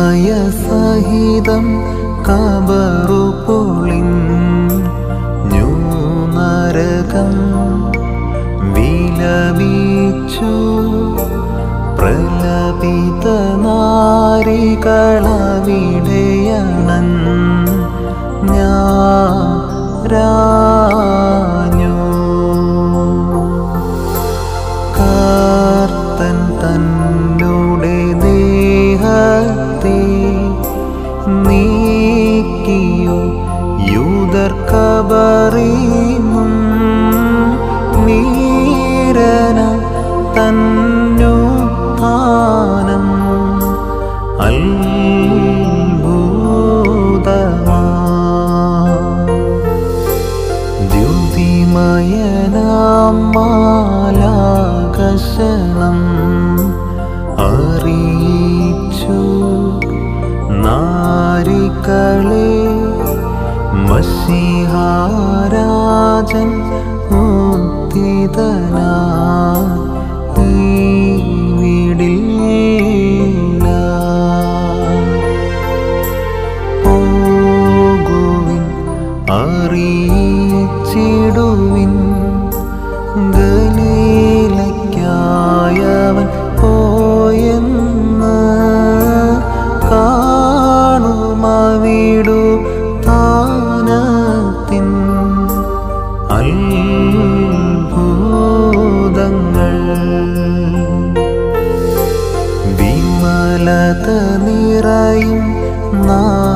സഹിതം കബറു പൊളിഞ്ഞു നരകം വിലപിച്ചു പ്രലപിത നാരികളവിടെയണൻ ഞാഞ്ഞു കർത്തൻ തന്നുടെ ദേഹത്തെ നീക്കിയോ യൂതർ കബറിന്നും നീരന തന്നുത്ഥാനം അത്ഭുതമാ ദ്യുതിമയനാം മാലാകശണം അറിയിച്ചു നാരികളെ മഷിഹാരാജൻ ഉദ്ധിതനാ ഈ വീടില്ല പോകുവിൻ അറിയിച്ചിടുവിൻ ഗലീലയ്ക്കായവൻ പോയെന്ന് കാണുമവിടു താനത്തിൻ അത്ഭുതങ്ങൾ വിമലത നിറയും നാ